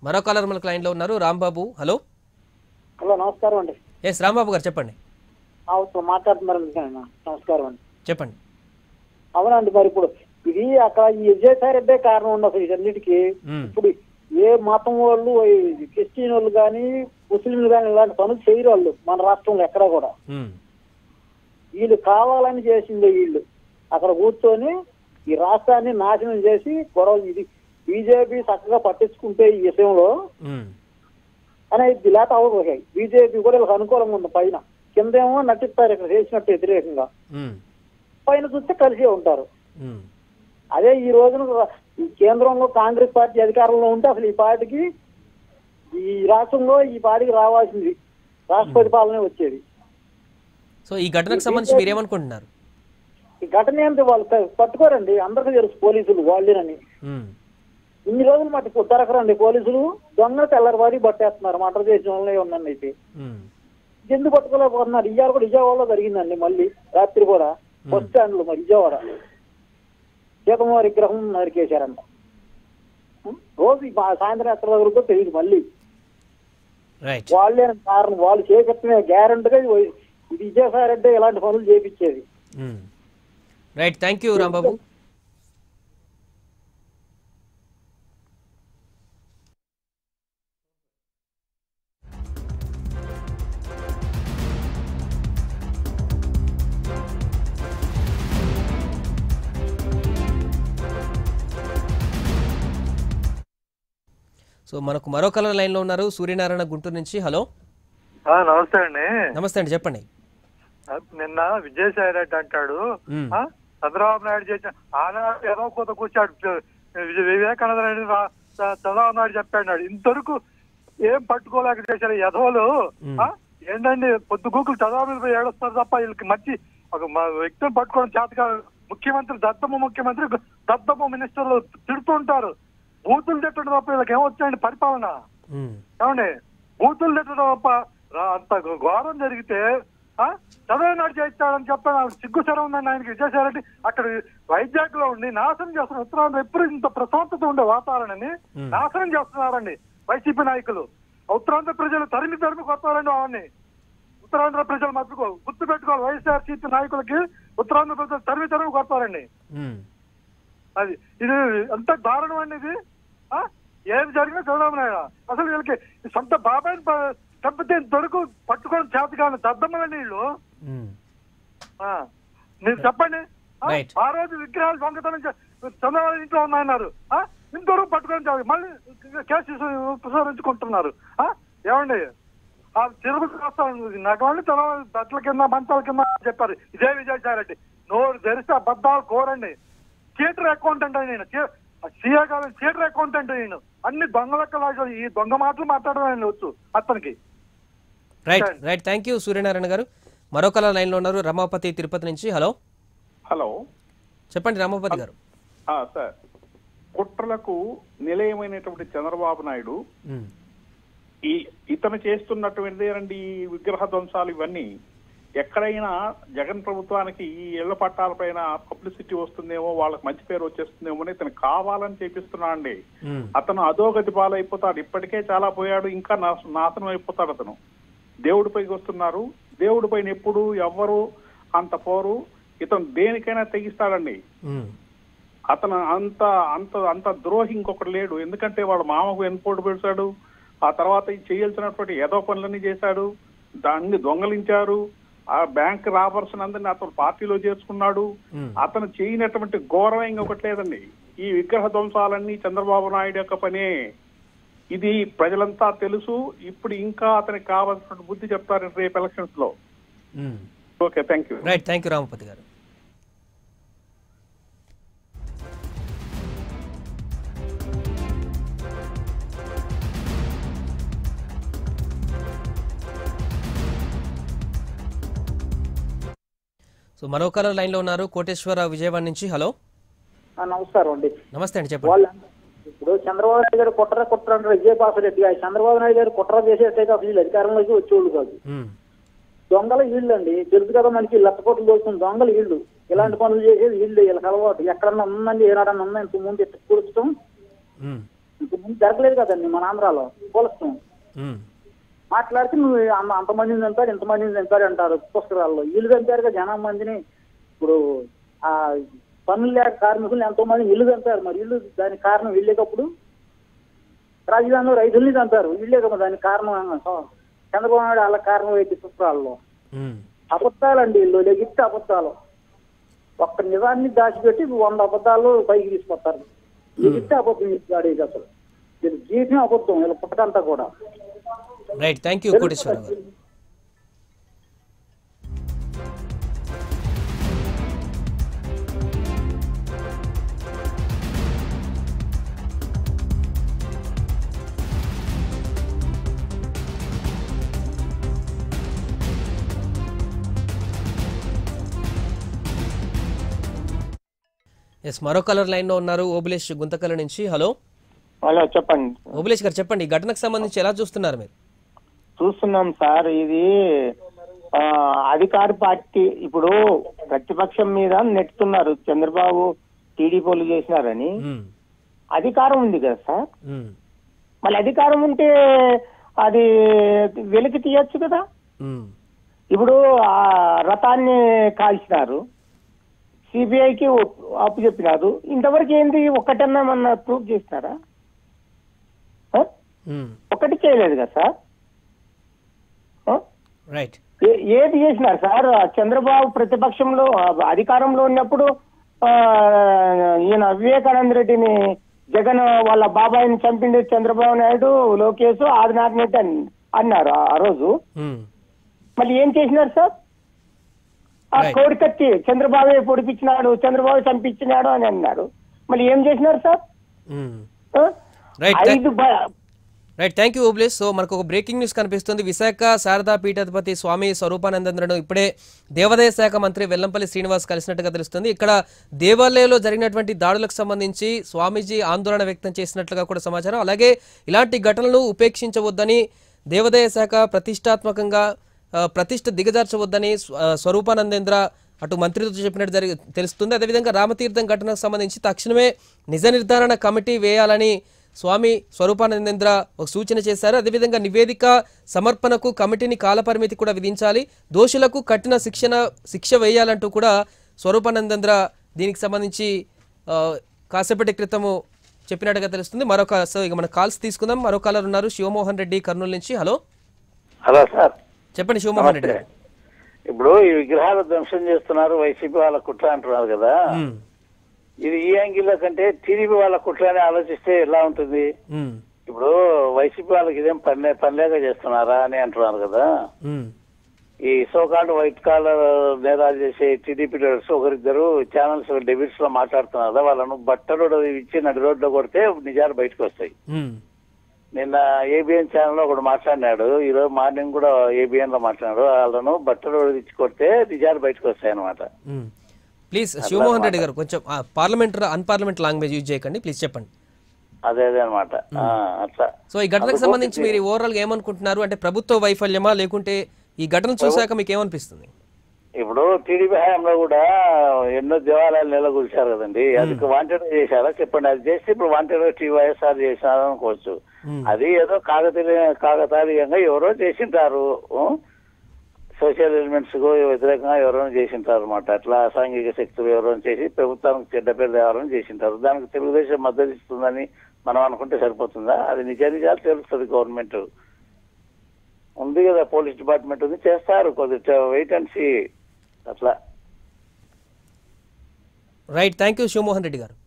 మరో కాలర్ మనకు లైన్లో ఉన్నారు రాంబాబు హలో హలో నమస్కారం అండి ఎస్ రాంబాబు గారు చెప్పండి అవును మాట్లాడుతున్నారు అందుకని నమస్కారం అండి చెప్పండి అవునండి మరి ఇప్పుడు ఇది అక్కడ ఈ విజయసాయి కారణం ఉంది అసలు వీటన్నిటికీ మ్మ్. ఇప్పుడు ఏ మతం వాళ్ళు ఈ క్రిస్టియన్ వాళ్ళు కానీ ముస్లింలు కానీ ఇలాంటి పనులు చేయరు వాళ్ళు మన రాష్ట్రంలో ఎక్కడ కూడా మ్మ్. వీళ్ళు కావాలని చేసింది వీళ్ళు అక్కడ కూర్చొని ఈ రాష్ట్రాన్ని నాశనం చేసి గొడవ ఇది బీజేపీ చక్కగా పట్టించుకుంటే ఈ విషయంలో మ్మ్. అనేది లేక అవుతాయి బీజేపీ కూడా వీళ్ళకి అనుకూలంగా ఉంది పైన కిందేమో నటిస్తారు ఇక్కడ చేసినట్టు వ్యతిరేకంగా మ్మ్. పైన చూస్తే కలిసే ఉంటారు మ్మ్. అదే ఈ రోజున ఈ కేంద్రంలో కాంగ్రెస్ పార్టీ అధికారంలో ఉంటే అసలు ఈ పార్టీకి ఈ రాష్ట్రంలో ఈ పార్టీకి రావాల్సింది రాష్ట్రపతి పాలనే వచ్చేది సో ఈ ఘటనకు సంబంధించి మీరు ఏమనుకుంటున్నారు ఈ ఘటన ఏంటి వాళ్ళు ప- పట్టుకోరండి అందరికీ తెలుసు పోలీసులు వాళ్ళేనని మ్మ్. ఇన్ని రోజులు మటుకు దొరకరండి పోలీసులు దొంగ తెల్లరివాడి పట్టేస్తున్నారు మటర్ చేసిన వాళ్ళే ఉందండి అయితే మ్మ్. ఎందుకు పట్టుకోలేకపోతున్నారు ఇవాళ కూడా విజయవాడలో జరిగిందండి మళ్ళీ రాత్రి కూడా బస్ స్టాండ్ లో మరి విజయవాడ సీతమ్మ విగ్రహం నరికేశారంట ఉం? రోజు ఈ మా- సాయంత్రం ఎక్కడ వరకు తెలియదు మళ్ళీ రైట్ వాళ్ళే కారణం వాళ్ళు చేపట్టిన గ్యారెంటీగా ఇది విజయసాయి రెడ్డి ఇలాంటి పనులు చేపించేది మ్మ్. Right thank you Rambabu so మనకు మరో కలర్ లైన్లో ఉన్నారు సూర్యనారాయణ గుంటూరు నుంచి హలో ఆ, నమస్తే అండి నమస్తే అండి చెప్పండి ఆ, నిన్న విజయసాయి రెడ్డి అంటాడు మ్మ్. ఆ, చంద్రబాబు నాయుడు చేసిన ఆనాడు ఏదో కొత్త కూర్చాడు విజయ- వివేకానంద రెడ్డి రా- చ- చంద్రబాబు నాయుడు చెప్పాడు ఇంతవరకు ఏం పట్టుకోలేక చేశారు యధవలు మ్మ్. ఆ, ఏంటండి పొద్దు గూకులు చదవ మీద పోయి ఏడుస్తారు తప్ప వీళ్ళకి మంచి ఒక మ- వ్యక్తిని పట్టుకోవడం చేతగా ముఖ్యమంత్రి దత్తమ్మ ముఖ్యమంత్రి దత్తమ్మ మినిస్టర్లు తిడుతుంటారు బూతులు తిట్టడం తప్ప వీళ్ళకి ఏమొచ్చాయండి పరిపాలన మ్మ్. ఏమండి బూతులు తిట్టడం తప్ప రా- అంత ఘోరం జరిగితే ఆ చదవనాడు చేయిస్తాడని చెప్పాను ఆవిడ సిగ్గు సరం ఉందండి ఆయనకి విజయసాయి అక్కడ వైజాగ్ లో ఉండి నాశనం చేస్తున్నారు ఉత్తరాంధ్ర ఎప్పుడు ఇంత ప్రశాంతత ఉండే వాతావరణాన్ని Hmm. నాశనం చేస్తున్నారండి వైసీపీ నాయకులు ఉత్తరాంధ్ర ప్రజలు తరిమి తరిమి కొత్తారండి అవన్నీ ఉత్తరాంధ్ర ప్రజలు మర్చిపో గుర్తు పెట్టుకోవాలి వైఎస్ఆర్సీపీ నాయకులకి ఉత్తరాంధ్ర ప్రజలు తరిమి తరిమి కొత్తారండి మ్మ్. అది ఇది ఎంత దారుణం అండి ఇది ఆ? ఏది జరిగినా చంద్రబాబు నాయుడు అసలు వీళ్ళకి సొంత బాబాయ్ని ప- చంపితే దొరకు పట్టుకొని చేత కాదు దద్దమ్మలండి వీళ్ళు మ్మ్. ఆ. మీరు చెప్పండి ఆ? Right. ఆ రోజు విగ్రహాలు దొంగతనం చే- చంద్రబాబు ఇంట్లో ఉన్నాయన్నారు ఆ? ఇంతవరకు పట్టుకొని చాలు. మళ్ళీ కేసు ఉపసంహరించుకుంటున్నారు ఆ? ఏమండి ఆ తిరుపతి వస్తాను నాకు వాళ్ళు చదవాలి బట్టల కింద మంచాల కింద అని చెప్పారు ఇదే విజయసాయి రెడ్డి నోరు తెరిస్తే అబద్ధాలు కోరండి థియేటర్ అకౌంటెంట్ అని నేను సీఏ కాదు థియేటర్ అకౌంటెంట్ నేను అన్ని దొంగ లెక్కలు ఈ దొంగ మాటలు మాట్లాడడం ఆయన వచ్చు అతనికి right right thank you Suryanarayana garu మరో కలర్ లైన్లో ఉన్నారు రమాపతి తిరుపతి నుంచి హలో హలో చెప్పండి రమాపతి గారు ఆ, సార్ కుట్రలకు నిలయమైనటువంటి చంద్రబాబు నాయుడు మ్మ్. ఈ ఇతను చేస్తున్నటువంటి ఏంటంటే ఈ విగ్రహ ధ్వంసాలు ఇవన్నీ ఎక్కడైనా జగన్ ప్రభుత్వానికి ఈ ఇళ్ల పట్టాలపైన పబ్లిసిటీ వస్తుందేమో వాళ్ళకి మంచి పేరు వచ్చేస్తుందేమో అని ఇతను కావాలని చేపిస్తున్నా అండి మ్మ్. అతను అధోగతి పాలైపోతాడు ఇప్పటికే చాలా పోయాడు ఇంకా నాశ- నాశనం అయిపోతాడు అతను దేవుడిపైకి వస్తున్నారు దేవుడి పైన ఎప్పుడు ఎవ్వరు అంత పోరు ఇతను దేనికైనా తెగిస్తాడండి మ్మ్. అతను అంత అంత అంత ద్రోహి ఇంకొకటి లేడు ఎందుకంటే వాళ్ళ మామకు ఎన్పోటు పెడతాడు ఆ తర్వాత ఈ చేయాల్సినటువంటి ఏదో పనులన్నీ చేశాడు దాన్ని దొంగలించారు ఆ బ్యాంక్ రాబర్స్ అందరినీ అతను పార్టీలో చేర్చుకున్నాడు మ్మ్. అతను చేయనటువంటి ఘోరం ఇంకొకటి లేదండి ఈ విగ్రహ ధ్వంసాలన్నీ చంద్రబాబు నాయుడు యొక్క పనే ఇది ప్రజలంతా తెలుసు ఇప్పుడు ఇంకా అతనికి కావాల్సిన బుద్ధి చెప్తారు రేపు ఎలక్షన్స్ లో మ్మ్. Okay thank you right thank you Ramapathi garu so మరో కలర్ లైన్లో ఉన్నారు కోటేశ్వర విజయవాడ నుంచి హలో ఆ, నమస్కారం అండి నమస్తే అండి చెప్పండి వాళ్ళు ఇప్పుడు చంద్రబాబు నాయుడు గారు కుట్ర కుట్ర అంటారు విజయపాసరెడ్డి గారు చంద్రబాబు నాయుడు గారు కుట్ర చేసేటైతే అసలు వీళ్ళు అధికారంలోకి వచ్చేవాళ్ళు కాదు మ్మ్. దొంగలు వీళ్ళు అండి తెలుసు కదా మనకి లక్ష కోట్లు దోచుకున్న దొంగలు వీళ్ళు ఇలాంటి పనులు చేసేది వీళ్ళు వీళ్ళకి అలవాటు ఎక్కడన్నా ఉందండి ఏనాడన్నా ఉందా ఇంత ముందు ఎట్టు కూర్చడం మ్మ్. ఇంత ముందు జరగలేదు కదండి మన ఆంధ్రాలో పోలస్తాం ఉమ్, మాట్లాడితే నువ్వు అంత అంతమందిని చంపాడు ఇంతమందిని చంపాడు అంటారు పుస్తకాల్లో వీళ్ళు చంపారుగా జనం మందిని ఇప్పుడు ఆ పనులు లేక కార్మికులు ఎంతో మంది ఇల్లు చంపారు మరి ఇల్లు దానికి కారణం వీళ్ళేటప్పుడు రాజధానిలో రైతుల్ని చంపారు వీళ్ళే కదా దానికి కారణం చంద్రబాబు నాయుడు వాళ్ళ కారణం అయితే పుస్తకాల్లో ఉమ్, అబద్ధాలండి వీళ్ళు లెగిస్తే అబద్ధాలు ఒక్క నిజాన్ని దాచిపెట్టి వంద అబద్ధాలు పైకి తీసుకొస్తారు లెగిస్తే అబద్ధం వాడేది అసలు వీళ్ళ జీవితం అబద్ధం వీళ్ళ పుట్టకంతా కూడా రైట్ థ్యాంక్ యూ కోటేశ్వరరావు గారు ఎస్ మరో కలర్ లైన్ లో ఉన్నారు ఓబులేష్ గుంతకల నుంచి హలో హలో చెప్పండి ఓబులేష్ గారు చెప్పండి ఈ ఘటనకు సంబంధించి ఎలా చూస్తున్నారు మీరు చూస్తున్నాం సార్ ఇది ఆ, అధికార పార్టీ ఇప్పుడు ప్రతిపక్షం మీద నెట్టుతున్నారు చంద్రబాబు టీడీపీలు చేసినారని ఉమ్, అధికారం ఉంది కదా సార్ ఉమ్, మళ్ళీ అధికారం ఉంటే అది వెలికి తీయచ్చు కదా ఉమ్, ఇప్పుడు ఆ రథాన్ని కాల్చినారు సిబిఐకి అప్పు చెప్పినారు ఇంతవరకు ఏంది ఒక్కటన్నా మన ప్రూఫ్ చేసినారా ఆ? ఉమ్, ఒక్కటి చేయలేదు కదా సార్ ఆ? రైట్ ఏ- ఏది చేసినారు సార్ చంద్రబాబు ప్రతిపక్షంలో ఆ, అధికారంలో ఉన్నప్పుడు ఆ, ఈయన వివేకానంద రెడ్డిని జగన్ వాళ్ళ బాబాయిని చంపిండే చంద్రబాబు నాయుడు లోకేష్ ఆదినాథ్ రెడ్డి అన్- అన్నారు ఆ- ఆ రోజు ఉమ్, మళ్ళీ ఏం చేసినారు సార్ ఆ Right. కోడికత్తి చంద్రబాబు పొడిపించినాడు చంద్రబాబు చంపించినాడు అని అన్నారు మళ్ళీ ఏం చేసినారు సార్ ఉమ్. ఆ? Right. ఐదు బ- right thank you Obulesh so మనకు ఒక బ్రేకింగ్ న్యూస్ కనిపిస్తుంది విశాఖ శారదా పీఠాధిపతి స్వామి స్వరూపానందేంద్రను ఇప్పుడే దేవాదాయ శాఖ మంత్రి వెల్లంపల్లి శ్రీనివాస్ కలిసినట్టుగా తెలుస్తుంది ఇక్కడ దేవాలయంలో జరిగినటువంటి దాడులకు సంబంధించి స్వామీజీ ఆందోళన వ్యక్తం చేసినట్లుగా కూడా సమాచారం అలాగే ఇలాంటి ఘటనలు ఉపేక్షించవద్దని దేవాదాయ శాఖ ప్రతిష్టాత్మకంగా ఆ, ప్రతిష్ట దిగజార్చవద్దని స్వ- ఆ, స్వరూపానందేంద్ర అటు మంత్రితో చెప్పినట్టు జరిగి తెలుస్తుంది అదేవిధంగా రామతీర్థం ఘటనకు సంబంధించి తక్షణమే నిజ నిర్ధారణ కమిటీ వేయాలని స్వామి స్వరూపానందేంద్ర ఒక సూచన చేశారు అదేవిధంగా నివేదిక సమర్పణకు కమిటీని కాలపరిమితి కూడా విధించాలి దోషులకు కఠిన శిక్షణ శిక్ష వేయాలంటూ కూడా స్వరూపానందేంద్ర దీనికి సంబంధించి ఆ, కాసేపటి క్రితము చెప్పినట్టుగా తెలుస్తుంది మరొక సో ఇక మన కాల్స్ తీసుకుందాం మరో కాలర్ ఉన్నారు శివమోహన్ రెడ్డి కర్నూలు నుంచి హలో హలో సార్ చెప్పండి శివమోహన్ రెడ్డి గారు ఇప్పుడు ఈ విగ్రహాలు ధ్వంసం చేస్తున్నారు వైసీపీ వాళ్ళ కుట్ర అంటున్నారు కదా ఉమ్, ఇది ఈ యాంగిల్లో కంటే టీడీపీ వాళ్ళ కుట్ర అని ఆలోచిస్తే ఎలా ఉంటుంది ఉమ్, ఇప్పుడు వైసీపీ వాళ్ళకి ఇదేం పని పనిలేక చేస్తున్నారా అని అంటున్నారు కదా ఉమ్, ఈ సోకాల్డ్ వైట్ కాలర్ నేరాలు చేసే టీడీపీ లీడర్స్ ఒకరిద్దరు ఛానల్స్ డెబిట్స్ లో మాట్లాడుతున్నారు కదా వాళ్ళను బట్టలు ఇచ్చి నడి రోడ్లో కొడితే నిజాలు బయటకు వస్తాయి ఉమ్, నిన్న ఏబిఎన్ ఛానల్ ఒకడు మాట్లాడినాడు ఈ రోజు మార్నింగ్ కూడా ఏబిఎన్ లో మాట్లాడాడు వాళ్ళను బట్టలు ఇచ్చి కొడితే నిజాలు బయటకు వస్తాయి అనమాట ఉమ్. ప్లీజ్ శివమోహన్ రెడ్డి గారు కొంచెం పార్లమెంట్ అన్పార్లమెంట్ లాంగ్వేజ్ యూజ్ చేయకండి ప్లీజ్ చెప్పండి అదే అదే అనమాట అట్లా సో ఈ ఘటనకు సంబంధించి మీరు ఓవరాల్ గా ఏమనుకుంటున్నారు అంటే ప్రభుత్వ వైఫల్యమా లేకుంటే ఈ ఘటన చూశాక మీకు ఏమనిపిస్తుంది ఇప్పుడు టీడీపీ హయాంలో కూడా ఎన్నో దేవాలయాలు నెలకొల్చారు కదండి అది వాంటెడ్ చేశారా చెప్పండి అది చేస్తే ఇప్పుడు వాంటెడ్ టీ వైఎస్ఆర్ చేశారు అనుకోవచ్చు అది ఏదో కాకతీయ కాకతాళీయంగా ఎవరో చేసింటారు సోషల్ ఎలిమెంట్స్ కు వ్యతిరేకంగా ఎవరో చేసింటారు అనమాట అట్లా అసాంఘిక శక్తులు ఎవరో చేసి ప్రభుత్వానికి చెడ్డ పేరు తేవాలని చేసింటారు దానికి తెలుగుదేశం మద్దతు ఇస్తుందని మనం అనుకుంటే సరిపోతుందా అది నిజ నిజాలు తెలుస్తుంది గవర్నమెంట్ ఉంది కదా పోలీస్ డిపార్ట్మెంట్ ఉంది చేస్తారు కొద్దిగా వెయిట్ అండ్ సీ అట్లా right thank you Sivamohan Reddy గారు